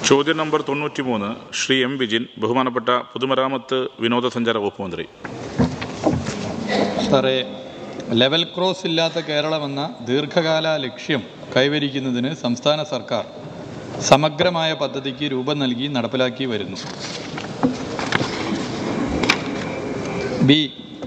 ചോദ്യം നമ്പർ തൊണ്ണൂറ്റി മൂന്ന് ശ്രീ എം വിജിൻ ബഹുമാനപ്പെട്ട പൊതുമരാമത്ത് വിനോദസഞ്ചാര വകുപ്പ് മന്ത്രി സാറേ ലെവൽ ക്രോസ് ഇല്ലാത്ത കേരളമെന്ന ദീർഘകാല ലക്ഷ്യം കൈവരിക്കുന്നതിന് സംസ്ഥാന സർക്കാർ സമഗ്രമായ പദ്ധതിക്ക് രൂപം നൽകി നടപ്പിലാക്കി വരുന്നു ബി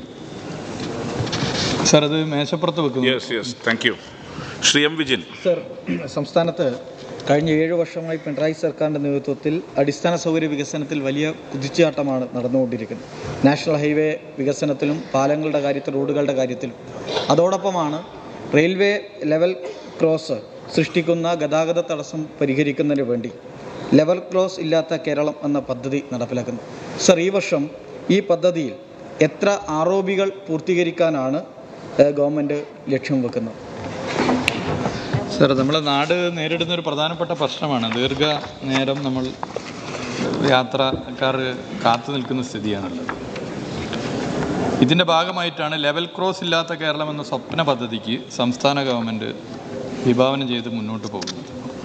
സാർ അത് മേശപ്പുറത്ത് വെക്കുന്നു yes yes thank you Shri M Vijin sir സംസ്ഥാനത്ത് കഴിഞ്ഞ ഏഴ് വർഷമായി പിണറായി സർക്കാരിൻ്റെ നേതൃത്വത്തിൽ അടിസ്ഥാന സൗകര്യ വികസനത്തിൽ വലിയ കുതിച്ചുചാട്ടമാണ് നടന്നുകൊണ്ടിരിക്കുന്നത് നാഷണൽ ഹൈവേ വികസനത്തിലും പാലങ്ങളുടെ കാര്യത്തിൽ റോഡുകളുടെ കാര്യത്തിലും അതോടൊപ്പമാണ് റെയിൽവേ ലെവൽ ക്രോസ് സൃഷ്ടിക്കുന്ന ഗതാഗത തടസ്സം പരിഹരിക്കുന്നതിന് വേണ്ടി ലെവൽ ക്രോസ് ഇല്ലാത്ത കേരളം എന്ന പദ്ധതി നടപ്പിലാക്കുന്നു സർ ഈ വർഷം ഈ പദ്ധതിയിൽ എത്ര ആർ ഒ ബികൾ പൂർത്തീകരിക്കാനാണ് ഏഹ്, ഗവൺമെൻറ് ലക്ഷ്യം വെക്കുന്നത് സാർ നമ്മുടെ നാട് നേരിടുന്ന ഒരു പ്രധാനപ്പെട്ട പ്രശ്നമാണ് ദീർഘ നേരം നമ്മൾ യാത്രക്കാർ കാത്തു നിൽക്കുന്ന സ്ഥിതിയാണുള്ളത് ഇതിൻ്റെ ഭാഗമായിട്ടാണ് ലെവൽ ക്രോസ് ഇല്ലാത്ത കേരളം എന്ന സ്വപ്ന പദ്ധതിക്ക് സംസ്ഥാന ഗവൺമെൻറ് വിഭാവനം ചെയ്ത് മുന്നോട്ട് പോകുന്നത്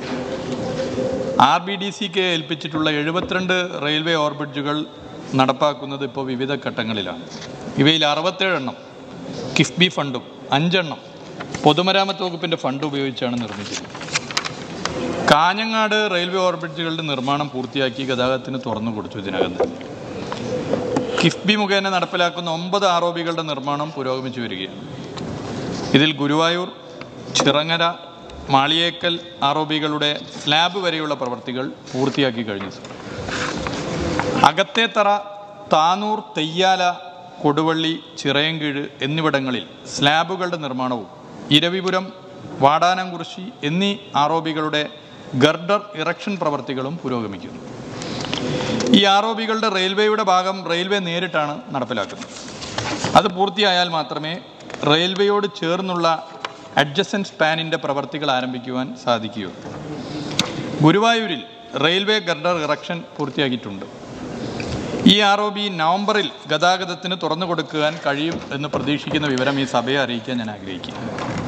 ആർ ബി ഡി സിക്ക് ഏൽപ്പിച്ചിട്ടുള്ള എഴുപത്തിരണ്ട് റെയിൽവേ ഓവർബ്രിഡ്ജുകൾ നടപ്പാക്കുന്നത് ഇപ്പോൾ വിവിധ ഘട്ടങ്ങളിലാണ് ഇവയിൽ അറുപത്തേഴെണ്ണം കിഫ്ബി ഫണ്ടും അഞ്ചെണ്ണം പൊതുമരാമത്ത് വകുപ്പിൻ്റെ ഫണ്ട് ഉപയോഗിച്ചാണ് നിർമ്മിച്ചത് കാഞ്ഞങ്ങാട് റെയിൽവേ ഓവർബ്രിഡ്ജുകളുടെ നിർമ്മാണം പൂർത്തിയാക്കി ഗതാഗതത്തിന് തുറന്നു കൊടുത്തു ഇതിനകം തന്നെ കിഫ്ബി മുഖേന നടപ്പിലാക്കുന്ന ഒമ്പത് ആർ ഒ ബികളുടെ നിർമ്മാണം പുരോഗമിച്ചു വരികയാണ് ഇതിൽ ഗുരുവായൂർ ചിറങ്ങര മാളിയേക്കൽ ആർ ഒ ബികളുടെ സ്ലാബ് വരെയുള്ള പ്രവർത്തികൾ പൂർത്തിയാക്കി കഴിഞ്ഞു സർ അകത്തേത്തറ താനൂർ തെയ്യാല കൊടുവള്ളി ചിറയൻകീഴ് എന്നിവിടങ്ങളിൽ സ്ലാബുകളുടെ നിർമ്മാണവും ഇരവിപുരം വാടാനംകുറിശി എന്നീ ആർ ഒ ബികളുടെ ഗർഡർ ഇറക്ഷൻ പ്രവർത്തികളും പുരോഗമിക്കുന്നു ഈ ആർ ഒ ബികളുടെ റെയിൽവേയുടെ ഭാഗം റെയിൽവേ നേരിട്ടാണ് നടപ്പിലാക്കുന്നത് അത് പൂർത്തിയായാൽ മാത്രമേ റെയിൽവേയോട് ചേർന്നുള്ള അഡ്ജസൻറ്റ് സ്പാനിൻ്റെ പ്രവർത്തികൾ ആരംഭിക്കുവാൻ സാധിക്കുകയുള്ളൂ ഗുരുവായൂരിൽ റെയിൽവേ ഗർഡർ ഇറക്ഷൻ പൂർത്തിയാക്കിയിട്ടുണ്ട് ഈ ആർ ഒ ബി നവംബറിൽ ഗതാഗതത്തിന് തുറന്നു കൊടുക്കുവാൻ കഴിയും എന്ന് പ്രതീക്ഷിക്കുന്ന വിവരം ഈ സഭയെ അറിയിക്കാൻ ഞാൻ ആഗ്രഹിക്കുന്നു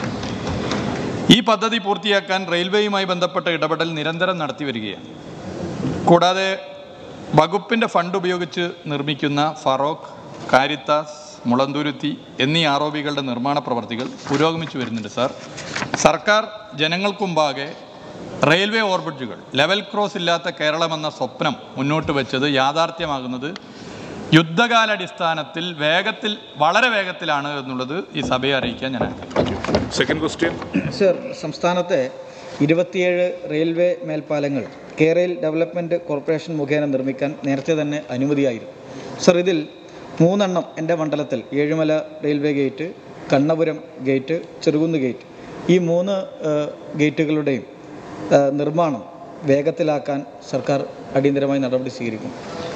ഈ പദ്ധതി പൂർത്തിയാക്കാൻ റെയിൽവേയുമായി ബന്ധപ്പെട്ട ഇടപെടൽ നിരന്തരം നടത്തി വരികയാണ് കൂടാതെ വകുപ്പിൻ്റെ ഫണ്ട് ഉപയോഗിച്ച് നിർമ്മിക്കുന്ന ഫറോക്ക് കാരിത്താസ് മുളന്തുരുത്തി എന്നീ ആർ ഒ ബികളുടെ നിർമ്മാണ പ്രവർത്തികൾ പുരോഗമിച്ചു വരുന്നുണ്ട് സാർ സർക്കാർ ജനങ്ങൾക്ക് മുമ്പാകെ റെയിൽവേ ഓർബിറ്റുകൾ ലെവൽ ക്രോസ് ഇല്ലാത്ത കേരളം എന്ന സ്വപ്നം മുന്നോട്ട് വെച്ചത് യാഥാർത്ഥ്യമാകുന്നത് യുദ്ധകാലാടിസ്ഥാനത്തിൽ വേഗത്തിൽ വളരെ വേഗത്തിലാണ് എന്നുള്ളത് ഈ സഭയെ അറിയിക്കാൻ ഞാൻ ആഗ്രഹിക്കുന്നു സെക്കൻഡ് ക്വസ്റ്റ്യൻ സർ സംസ്ഥാനത്തെ ഇരുപത്തിയേഴ് റെയിൽവേ മേൽപ്പാലങ്ങൾ കേരയിൽ ഡെവലപ്മെൻറ്റ് കോർപ്പറേഷൻ മുഖേന നിർമ്മിക്കാൻ നേരത്തെ തന്നെ അനുമതിയായിരുന്നു സർ ഇതിൽ മൂന്നെണ്ണം എൻ്റെ മണ്ഡലത്തിൽ Ezhimala railway gate Kannapuram gate Cherukunnu gate ഈ മൂന്ന് ഏഹ്, ഗേറ്റുകളുടെയും ഏഹ്, നിർമ്മാണം വേഗത്തിലാക്കാൻ സർക്കാർ അടിയന്തരമായി നടപടി സ്വീകരിക്കും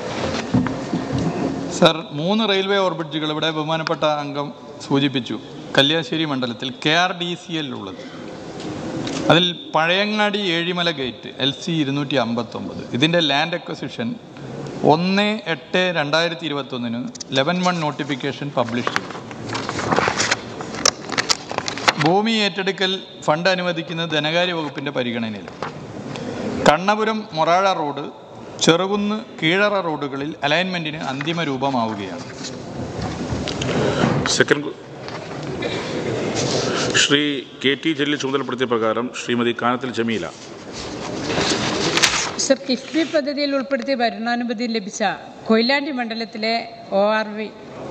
സർ മൂന്ന് റെയിൽവേ ഓർബിറ്റുകൾ ഇവിടെ ബഹുമാനപ്പെട്ട അംഗം സൂചിപ്പിച്ചു കല്യാശ്ശേരി മണ്ഡലത്തിൽ K R D C L ഉള്ളത് അതിൽ Pazhayangadi Ezhimala gate L C ഇരുന്നൂറ്റി അമ്പത്തൊമ്പത് ഇതിൻ്റെ ലാൻഡ് അക്വസിഷൻ ഒന്ന് എട്ട് രണ്ടായിരത്തി ഇരുപത്തൊന്നിന് ലെവൻ വൺ നോട്ടിഫിക്കേഷൻ പബ്ലിഷ് ചെയ്തു ഭൂമി ഏറ്റെടുക്കൽ ഫണ്ട് അനുവദിക്കുന്നത് ധനകാര്യ വകുപ്പിൻ്റെ പരിഗണനയിലാണ് കണ്ണപുരം മൊറാഴ റോഡ് ചെറുകുന്ന് കീഴറ റോഡുകളിൽ അലൈൻമെൻറ്റിന് അന്തിമ രൂപമാവുകയാണ് second Shri K T Jaleel ചുമതലപ്പെടുത്തിയ പ്രകാരം ശ്രീമതി കാനത്തിൽ ജമീല സർ കിഫ്ബി പദ്ധതിയിൽ ഉൾപ്പെടുത്തി ഭരണാനുമതി ലഭിച്ച കൊയിലാണ്ടി മണ്ഡലത്തിലെ O R V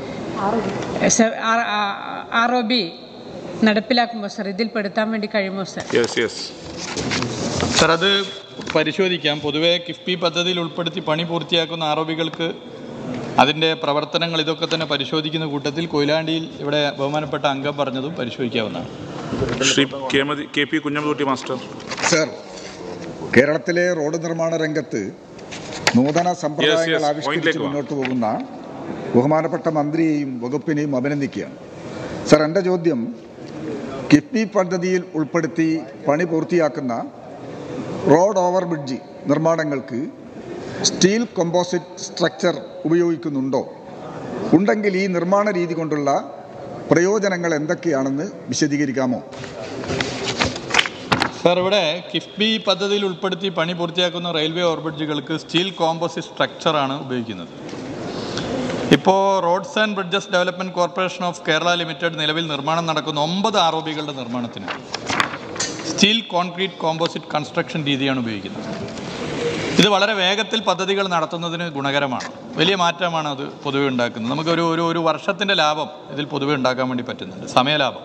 R O B നടപ്പിലാക്കുമ്പോൾ സർ ഇതിൽ പെടുത്താൻ വേണ്ടി കഴിയുമോ സർ യെസ് യെസ് സർ അത് പരിശോധിക്കാം പൊതുവേ കിഫ്ബി പദ്ധതിയിൽ ഉൾപ്പെടുത്തി പണി പൂർത്തിയാക്കുന്ന ആരോപികൾക്ക് അതിൻ്റെ പ്രവർത്തനങ്ങൾ ഇതൊക്കെ തന്നെ പരിശോധിക്കുന്ന കൂട്ടത്തിൽ കൊയിലാണ്ടിയിൽ ഇവിടെ ബഹുമാനപ്പെട്ട അംഗം പറഞ്ഞതും പരിശോധിക്കാവുന്നതാണ് ശ്രീ കെ മതി K P Kunhammedkutty master sir കേരളത്തിലെ റോഡ് നിർമ്മാണ രംഗത്ത് നൂതന സമ്പ്രദായങ്ങൾ yes. ആവിഷ്കരിച്ച് പോയിന്റിലേക്ക് വാ. മുന്നോട്ട് പോകുന്ന ബഹുമാനപ്പെട്ട മന്ത്രിയെയും വകുപ്പിനെയും അഭിനന്ദിക്കുകയാണ് സർ എൻ്റെ ചോദ്യം കിഫ്ബി പദ്ധതിയിൽ ഉൾപ്പെടുത്തി പണി പൂർത്തിയാക്കുന്ന റോഡ് ഓവർ ബ്രിഡ്ജ് നിർമ്മാണങ്ങൾക്ക് സ്റ്റീൽ കമ്പോസിറ്റ് സ്ട്രക്ചർ ഉപയോഗിക്കുന്നുണ്ടോ ഉണ്ടെങ്കിൽ ഈ നിർമ്മാണ രീതി കൊണ്ടുള്ള പ്രയോജനങ്ങൾ എന്തൊക്കെയാണെന്ന് വിശദീകരിക്കാമോ സാർ ഇവിടെ കിഫ്ബി പദ്ധതിയിൽ ഉൾപ്പെടുത്തി പണി പൂർത്തിയാക്കുന്ന റെയിൽവേ ഓവർബ്രിഡ്ജുകൾക്ക് സ്റ്റീൽ കോമ്പോസിറ്റ് സ്ട്രക്ചറാണ് ഉപയോഗിക്കുന്നത് ഇപ്പോൾ roads and bridges development corporation of Kerala limited നിലവിൽ നിർമ്മാണം നടക്കുന്ന ഒമ്പത് ആർ ഒ ബികളുടെ നിർമ്മാണത്തിന് സ്റ്റീൽ കോൺക്രീറ്റ് കോമ്പോസിറ്റ് കൺസ്ട്രക്ഷൻ രീതിയാണ് ഉപയോഗിക്കുന്നത് ഇത് വളരെ വേഗത്തിൽ പദ്ധതികൾ നടത്തുന്നതിന് ഗുണകരമാണ് വലിയ മാറ്റമാണ് അത് പൊതുവെ ഉണ്ടാക്കുന്നത് നമുക്കൊരു ഒരു ഒരു വർഷത്തിൻ്റെ ലാഭം ഇതിൽ പൊതുവെ ഉണ്ടാക്കാൻ വേണ്ടി പറ്റുന്നുണ്ട് സമയലാഭം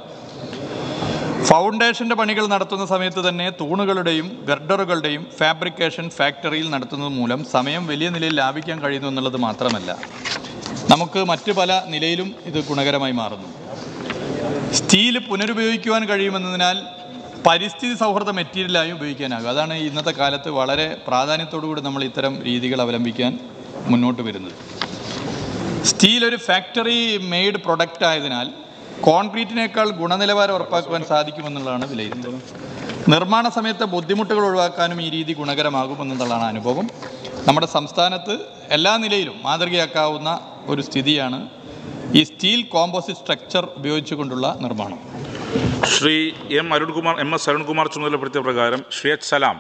ഫൗണ്ടേഷൻ്റെ പണികൾ നടത്തുന്ന സമയത്ത് തന്നെ തൂണുകളുടെയും ഗർഡറുകളുടെയും ഫാബ്രിക്കേഷൻ ഫാക്ടറിയിൽ നടത്തുന്നത് മൂലം സമയം വലിയ നിലയിൽ ലാഭിക്കാൻ കഴിയുന്നു എന്നുള്ളത് മാത്രമല്ല നമുക്ക് മറ്റ് പല നിലയിലും ഇത് ഗുണകരമായി മാറുന്നു സ്റ്റീൽ പുനരുപയോഗിക്കുവാൻ കഴിയുമെന്നതിനാൽ പരിസ്ഥിതി സൗഹൃദ മെറ്റീരിയലായി ഉപയോഗിക്കാനാകും അതാണ് ഇന്നത്തെ കാലത്ത് വളരെ പ്രാധാന്യത്തോടു കൂടി നമ്മൾ ഇത്തരം രീതികൾ അവലംബിക്കാൻ മുന്നോട്ട് വരുന്നത് സ്റ്റീൽ ഒരു ഫാക്ടറി മെയ്ഡ് പ്രൊഡക്റ്റ് ആയതിനാൽ കോൺക്രീറ്റിനേക്കാൾ ഗുണനിലവാരം ഉറപ്പാക്കുവാൻ സാധിക്കുമെന്നുള്ളതാണ് വിലയിരുത്തൽ നിർമ്മാണ സമയത്തെ ബുദ്ധിമുട്ടുകൾ ഒഴിവാക്കാനും ഈ രീതി ഗുണകരമാകുമെന്നുള്ളതാണ് അനുഭവം നമ്മുടെ സംസ്ഥാനത്ത് എല്ലാ നിലയിലും മാതൃകയാക്കാവുന്ന ഒരു സ്ഥിതിയാണ് ഈ സ്റ്റീൽ കോമ്പോസിറ്റ് സ്ട്രക്ചർ ഉപയോഗിച്ചുകൊണ്ടുള്ള നിർമ്മാണം Shri M Arunkumar M S Arunkumar ചുമതലപ്പെടുത്തിയ പ്രകാരം ശ്രീ എച്ച് സലാം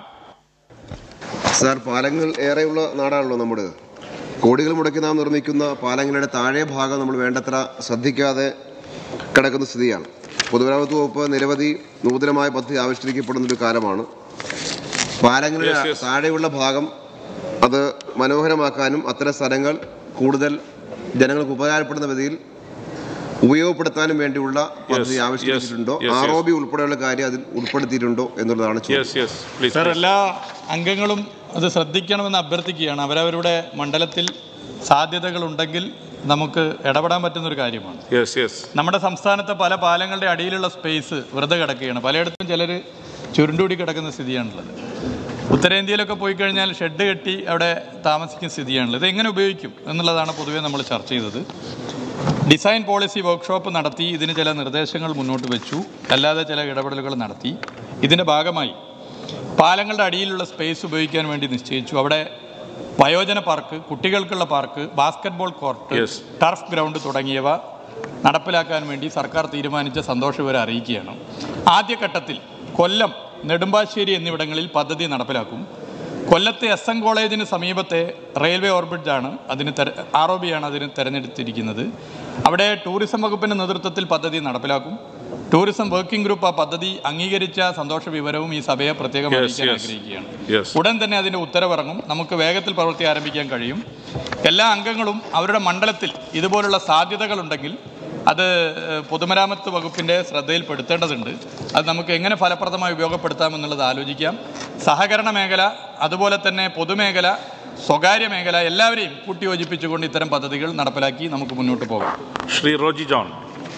സാർ പാലങ്ങൾ ഏറെയുള്ള നാടാണല്ലോ നമ്മുടെ കോടികൾ മുടക്കി നാം നിർമ്മിക്കുന്ന പാലങ്ങളുടെ താഴെ ഭാഗം നമ്മൾ വേണ്ടത്ര ശ്രദ്ധിക്കാതെ കിടക്കുന്ന സ്ഥിതിയാണ് പൊതുമരാമത്ത് വകുപ്പ് നിരവധി നൂതനമായ പദ്ധതി ആവിഷ്കരിക്കപ്പെടുന്ന ഒരു കാലമാണ് പാലങ്ങളുടെ Yes, yes. താഴെയുള്ള ഭാഗം അത് മനോഹരമാക്കാനും അത്തരം സ്ഥലങ്ങൾ കൂടുതൽ ജനങ്ങൾക്ക് ഉപകാരപ്പെടുന്ന വിധയിൽ ഉപയോഗപ്പെടുത്താനും വേണ്ടിയുള്ള പദ്ധതി yes, ആവിഷ്കരിച്ചിട്ടുണ്ടോ yes, yes. R O B ഉൾപ്പെടെയുള്ള കാര്യം അതിൽ ഉൾപ്പെടുത്തിയിട്ടുണ്ടോ എന്നുള്ളതാണ് ചോദ്യം യെസ് യെസ് പ്ലീസ് സർ എല്ലാ അംഗങ്ങളും അത് ശ്രദ്ധിക്കണമെന്ന് അഭ്യർത്ഥിക്കുകയാണ് അവരവരുടെ മണ്ഡലത്തിൽ സാധ്യതകളുണ്ടെങ്കിൽ നമുക്ക് ഇടപെടാൻ പറ്റുന്ന ഒരു കാര്യമാണ് യെസ് യെസ് നമ്മുടെ സംസ്ഥാനത്തെ പല പാലങ്ങളുടെ അടിയിലുള്ള സ്പേസ് വെറുതെ കിടക്കുകയാണ് പലയിടത്തും ചിലർ ചുരുണ്ടുകൂടി കിടക്കുന്ന സ്ഥിതിയാണുള്ളത് ഉത്തരേന്ത്യയിലൊക്കെ പോയി കഴിഞ്ഞാൽ ഷെഡ് കെട്ടി അവിടെ താമസിക്കുന്ന സ്ഥിതിയാണുള്ളത് ഇത് എങ്ങനെ ഉപയോഗിക്കും എന്നുള്ളതാണ് പൊതുവേ നമ്മൾ ചർച്ച ചെയ്തത് ഡിസൈൻ പോളിസി വർക്ക്ഷോപ്പ് നടത്തി ഇതിന് ചില നിർദ്ദേശങ്ങൾ മുന്നോട്ട് വെച്ചു അല്ലാതെ ചില ഇടപെടലുകൾ നടത്തി ഇതിൻ്റെ ഭാഗമായി പാലങ്ങളുടെ അടിയിലുള്ള സ്പേസ് ഉപയോഗിക്കാൻ വേണ്ടി നിശ്ചയിച്ചു അവിടെ വയോജന പാർക്ക് കുട്ടികൾക്കുള്ള park basketball court Yes. Turf ground തുടങ്ങിയവ നടപ്പിലാക്കാൻ വേണ്ടി സർക്കാർ തീരുമാനിച്ച സന്തോഷവിവരം അറിയിക്കുകയാണ് ആദ്യഘട്ടത്തിൽ കൊല്ലം നെടുമ്പാശ്ശേരി എന്നിവിടങ്ങളിൽ പദ്ധതി നടപ്പിലാക്കും കൊല്ലത്തെ എസ് എൻ കോളേജിന് സമീപത്തെ റെയിൽവേ ഓർബിറ്റാണ് അതിന് തെര ആർ ഒ ബിയാണ് അതിന് തെരഞ്ഞെടുത്തിരിക്കുന്നത് അവിടെ ടൂറിസം വകുപ്പിൻ്റെ നേതൃത്വത്തിൽ പദ്ധതി നടപ്പിലാക്കും ടൂറിസം വർക്കിംഗ് ഗ്രൂപ്പ് ആ പദ്ധതി അംഗീകരിച്ച സന്തോഷ വിവരവും ഈ സഭയെ പ്രത്യേകം Yes, അറിയിക്കാൻ yes. ആഗ്രഹിക്കുകയാണ് Yes. ഉടൻ തന്നെ അതിൻ്റെ ഉത്തരവിറങ്ങും നമുക്ക് വേഗത്തിൽ പ്രവൃത്തി ആരംഭിക്കാൻ കഴിയും എല്ലാ അംഗങ്ങളും അവരുടെ മണ്ഡലത്തിൽ ഇതുപോലുള്ള സാധ്യതകളുണ്ടെങ്കിൽ അത് ഏഹ്, പൊതുമരാമത്ത് വകുപ്പിൻ്റെ ശ്രദ്ധയിൽപ്പെടുത്തേണ്ടതുണ്ട് അത് നമുക്ക് എങ്ങനെ ഫലപ്രദമായി ഉപയോഗപ്പെടുത്താമെന്നുള്ളത് ആലോചിക്കാം സഹകരണ മേഖല അതുപോലെ തന്നെ പൊതുമേഖല സ്വകാര്യ മേഖല എല്ലാവരെയും കൂട്ടിയോജിപ്പിച്ചുകൊണ്ട് ഇത്തരം പദ്ധതികൾ നടപ്പിലാക്കി നമുക്ക് മുന്നോട്ട് പോകാം ശ്രീ റോജി ജോൺ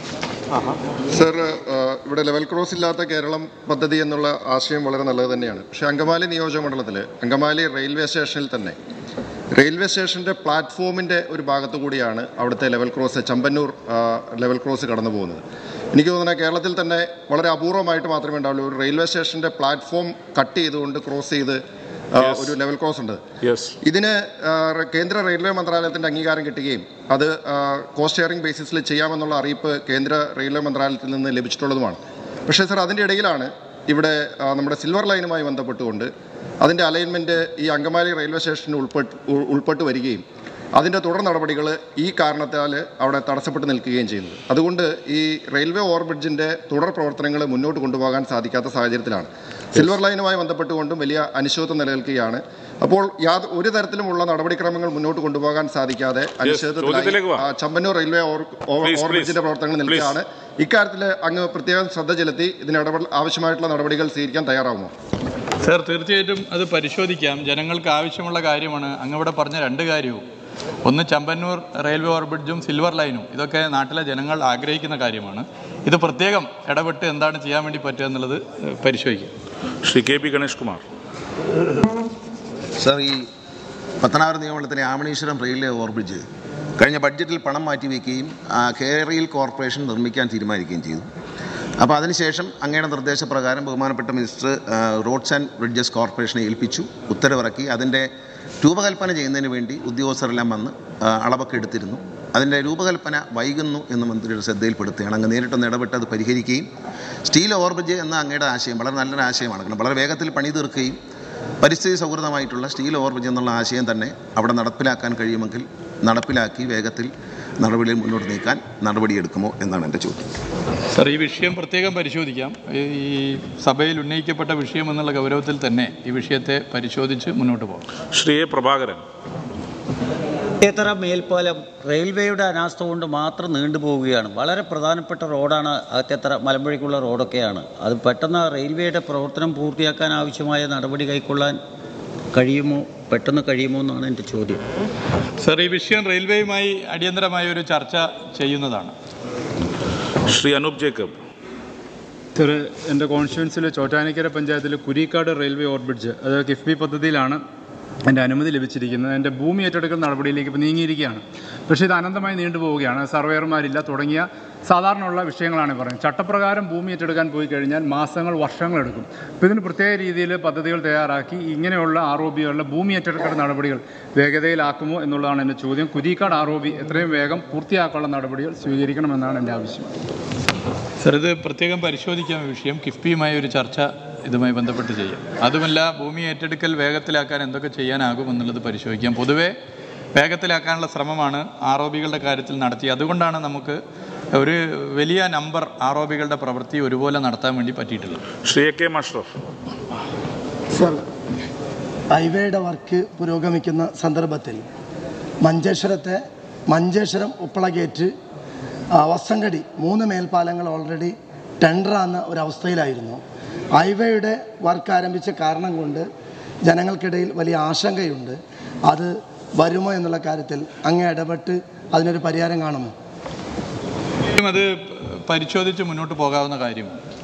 സർ ഏഹ്, ഇവിടെ ലെവൽ ക്രോസ് ഇല്ലാത്ത കേരളം പദ്ധതി എന്നുള്ള ആശയം വളരെ നല്ലത് തന്നെയാണ് പക്ഷേ അങ്കമാലി നിയോജക മണ്ഡലത്തിൽ അങ്കമാലി റെയിൽവേ സ്റ്റേഷനിൽ തന്നെ റെയിൽവേ സ്റ്റേഷൻ്റെ പ്ലാറ്റ്ഫോമിൻ്റെ ഒരു ഭാഗത്തു കൂടിയാണ് അവിടുത്തെ ലെവൽ ക്രോസ് ചമ്പന്നൂർ ആ, ലെവൽ ക്രോസ് കടന്നു പോകുന്നത് എനിക്ക് തോന്നുന്നത് കേരളത്തിൽ തന്നെ വളരെ അപൂർവമായിട്ട് മാത്രമേ ഉണ്ടാവുള്ളൂ ഒരു റെയിൽവേ സ്റ്റേഷൻ്റെ പ്ലാറ്റ്ഫോം കട്ട് ചെയ്തുകൊണ്ട് ക്രോസ് ചെയ്ത് ആ, ഒരു ലെവൽ ക്രോസ് ഉണ്ട് യെസ് ഇതിന് ആ, റെ- കേന്ദ്ര റെയിൽവേ മന്ത്രാലയത്തിന്റെ അംഗീകാരം കിട്ടുകയും അത് കോസ്റ്റ് ഷെയറിംഗ് ബേസിസിൽ ചെയ്യാമെന്നുള്ള അറിയിപ്പ് കേന്ദ്ര റെയിൽവേ മന്ത്രാലയത്തിൽ നിന്ന് ലഭിച്ചിട്ടുള്ളതുമാണ് പക്ഷേ സർ അതിൻ്റെ ഇടയിലാണ് ഇവിടെ ആ, നമ്മുടെ സിൽവർ ലൈനുമായി ബന്ധപ്പെട്ടുകൊണ്ട് അതിൻ്റെ അലൈൻമെൻറ്റ് ഈ അങ്കമാലി റെയിൽവേ സ്റ്റേഷനിൽ ഉൾപ്പെട്ട് ഉൾ- ഉൾപ്പെട്ട് വരികയും അതിൻ്റെ തുടർ നടപടികൾ ഈ കാരണത്താൽ അവിടെ തടസ്സപ്പെട്ട് നിൽക്കുകയും ചെയ്യുന്നത് അതുകൊണ്ട് ഈ റെയിൽവേ ഓവർബ്രിഡ്ജിൻ്റെ തുടർ പ്രവർത്തനങ്ങൾ മുന്നോട്ട് കൊണ്ടുപോകാൻ സാധിക്കാത്ത സാഹചര്യത്തിലാണ് സിൽവർ ലൈനുമായി ബന്ധപ്പെട്ടുകൊണ്ടും വലിയ അനിശ്ചിതത്വം നിലനിൽക്കുകയാണ് അപ്പോൾ യാതൊ ഒരു തരത്തിലുമുള്ള നടപടിക്രമങ്ങൾ മുന്നോട്ട് കൊണ്ടുപോകാൻ സാധിക്കാതെ അനിശ്ചിതത്വത്തിലായി ചോദ്യത്തിലേക്ക് വാ. ആ, Chambannur railway over over- Please, ഓവർബ്രിഡ്ജിന്റെ please. പ്രവർത്തനങ്ങൾ നിൽക്കുകയാണ് ഇക്കാര്യത്തിൽ അങ്ങ് പ്രത്യേകം ശ്രദ്ധ ചെലുത്തി ഇതിന് ഇടപെടൽ ആവശ്യമായിട്ടുള്ള നടപടികൾ സ്വീകരിക്കാൻ തയ്യാറാവുമോ സർ തീർച്ചയായിട്ടും അത് പരിശോധിക്കാം ജനങ്ങൾക്ക് ആവശ്യമുള്ള കാര്യമാണ് അങ്ങവിടെ പറഞ്ഞ രണ്ട് കാര്യവും ഒന്ന് ചമ്പന്നൂർ റെയിൽവേ ഓവർബ്രിഡ്ജും സിൽവർ ലൈനും ഇതൊക്കെ നാട്ടിലെ ജനങ്ങൾ ആഗ്രഹിക്കുന്ന കാര്യമാണ് ഇത് പ്രത്യേകം ഇടപെട്ട് എന്താണ് ചെയ്യാൻ വേണ്ടി പറ്റുക എന്നുള്ളത് ഏഹ്, പരിശോധിക്കാം Shri K P Ganesh Kumar sir ഈ പത്തനാപുരം നിയമമണ്ഡലത്തിലെ ആമണീശ്വരം റെയിൽവേ ഓവർബ്രിഡ്ജ് കഴിഞ്ഞ ബഡ്ജറ്റിൽ പണം മാറ്റിവെക്കുകയും ആ, കേരയിൽ കോർപ്പറേഷൻ നിർമ്മിക്കാൻ തീരുമാനിക്കുകയും ചെയ്തു അപ്പോൾ അതിനുശേഷം അങ്ങയുടെ നിർദ്ദേശപ്രകാരം ബഹുമാനപ്പെട്ട മിനിസ്റ്റർ ആ, റോഡ്സ് ആൻഡ് ബ്രിഡ്ജസ് കോർപ്പറേഷനെ ഏൽപ്പിച്ചു ഉത്തരവിറക്കി അതിൻ്റെ രൂപകൽപ്പന ചെയ്യുന്നതിന് വേണ്ടി ഉദ്യോഗസ്ഥരെല്ലാം വന്ന് ആ, അളവൊക്കെ എടുത്തിരുന്നു അതിൻ്റെ രൂപകൽപ്പന വൈകുന്നു എന്ന് മന്ത്രിയുടെ ശ്രദ്ധയിൽപ്പെടുത്തുകയാണ് അങ്ങ് നേരിട്ടൊന്ന് ഇടപെട്ട് അത് പരിഹരിക്കുകയും സ്റ്റീൽ ഓവർബ്രിഡ്ജ് എന്ന അങ്ങയുടെ ആശയം വളരെ നല്ലൊരു ആശയമാണ് കാരണം വളരെ വേഗത്തിൽ പണി തീർക്കുകയും പരിസ്ഥിതി സൗഹൃദമായിട്ടുള്ള സ്റ്റീൽ ഓവർബ്രിഡ്ജ് എന്നുള്ള ആശയം തന്നെ അവിടെ നടപ്പിലാക്കാൻ കഴിയുമെങ്കിൽ നടപ്പിലാക്കി വേഗത്തിൽ നടപടിയിൽ മുന്നോട്ട് നീക്കാൻ നടപടിയെടുക്കുമോ എന്നാണ് എൻ്റെ ചോദ്യം സർ ഈ വിഷയം പ്രത്യേകം പരിശോധിക്കാം ഈ സഭയിൽ ഉന്നയിക്കപ്പെട്ട വിഷയം എന്നുള്ള ഗൗരവത്തിൽ തന്നെ ഈ വിഷയത്തെ പരിശോധിച്ച് മുന്നോട്ട് പോകാം ശ്രീ എ പ്രഭാകരൻ ഇത്തര മേൽപ്പാലം റെയിൽവേയുടെ അനാസ്ഥ കൊണ്ട് മാത്രം നീണ്ടുപോവുകയാണ് വളരെ പ്രധാനപ്പെട്ട റോഡാണ് അത്യത്ര മലമ്പുഴയ്ക്കുള്ള റോഡൊക്കെയാണ് അത് പെട്ടെന്ന് റെയിൽവേയുടെ പ്രവർത്തനം പൂർത്തിയാക്കാൻ ആവശ്യമായ നടപടി കൈക്കൊള്ളാൻ കഴിയുമോ പെട്ടെന്ന് കഴിയുമോ എന്നാണ് എൻ്റെ ചോദ്യം സർ ഈ വിഷയം റെയിൽവേയുമായി അടിയന്തരമായ ഒരു ചർച്ച ചെയ്യുന്നതാണ് ശ്രീ അനൂപ് ജേക്കബ് സർ എൻ്റെ കോൺസ്റ്റിറ്റ്യുവൻസിലെ ചോറ്റാനിക്കര പഞ്ചായത്തിൽ കുരിക്കാട് റെയിൽവേ ഓവർബ്രിഡ്ജ് അത് കിഫ്ബി പദ്ധതിയിലാണ് എൻ്റെ അനുമതി ലഭിച്ചിരിക്കുന്നത് എൻ്റെ ഭൂമി ഏറ്റെടുക്കൽ നടപടിയിലേക്ക് ഇപ്പോൾ നീങ്ങിയിരിക്കുകയാണ് പക്ഷേ ഇത് അനന്തമായി നീണ്ടുപോവുകയാണ് സർവേയർമാരില്ല തുടങ്ങിയ സാധാരണയുള്ള വിഷയങ്ങളാണ് ഈ പറയുന്നത് ചട്ടപ്രകാരം ഭൂമി ഏറ്റെടുക്കാൻ പോയി കഴിഞ്ഞാൽ മാസങ്ങൾ വർഷങ്ങളെടുക്കും അപ്പോൾ ഇതിന് പ്രത്യേക രീതിയിൽ പദ്ധതികൾ തയ്യാറാക്കി ഇങ്ങനെയുള്ള ആർ ഒ ബികളുടെ ഭൂമി ഏറ്റെടുക്കൽ നടപടികൾ വേഗതയിലാക്കുമോ എന്നുള്ളതാണ് എൻ്റെ ചോദ്യം കുരിക്കാട് ആർ ഒ ബി എത്രയും വേഗം പൂർത്തിയാക്കാനുള്ള നടപടികൾ സ്വീകരിക്കണമെന്നാണ് എൻ്റെ ആവശ്യം സർ ഇത് പ്രത്യേകം പരിശോധിക്കാം ഈ വിഷയം കിഫ്ബിയുമായി ഒരു ചർച്ച ഇതുമായി ബന്ധപ്പെട്ട് ചെയ്യാം അതുമല്ല ഭൂമി ഏറ്റെടുക്കൽ വേഗത്തിലാക്കാൻ എന്തൊക്കെ ചെയ്യാനാകും എന്നുള്ളത് പരിശോധിക്കാം പൊതുവേ വേഗത്തിലാക്കാനുള്ള ശ്രമമാണ് ആർ ഒ ബികളുടെ കാര്യത്തിൽ നടത്തി അതുകൊണ്ടാണ് നമുക്ക് ഒരു വലിയ നമ്പർ ആർ ഒ ബികളുടെ പ്രവൃത്തി ഒരുപോലെ നടത്താൻ വേണ്ടി പറ്റിയിട്ടുള്ളത് Shri A K Mashraf sir ഹൈവേയുടെ വർക്ക് പുരോഗമിക്കുന്ന സന്ദർഭത്തിൽ മഞ്ചേശ്വരത്തെ മഞ്ചേശ്വരം ഉപ്പള ഗേറ്റ് ആ, വസങ്കടി മൂന്ന് മേൽപ്പാലങ്ങൾ ഓൾറെഡി ടെൻഡറാകുന്ന ഒരവസ്ഥയിലായിരുന്നു ഹൈവേയുടെ വർക്ക് ആരംഭിച്ച കാരണം കൊണ്ട് ജനങ്ങൾക്കിടയിൽ വലിയ ആശങ്കയുണ്ട് അത് വരുമോ എന്നുള്ള കാര്യത്തിൽ അങ്ങ് ഇടപെട്ട് അതിനൊരു പരിഹാരം കാണുമോ അത് പരിശോധിച്ച് മുന്നോട്ട് പോകാവുന്ന കാര്യമാണ്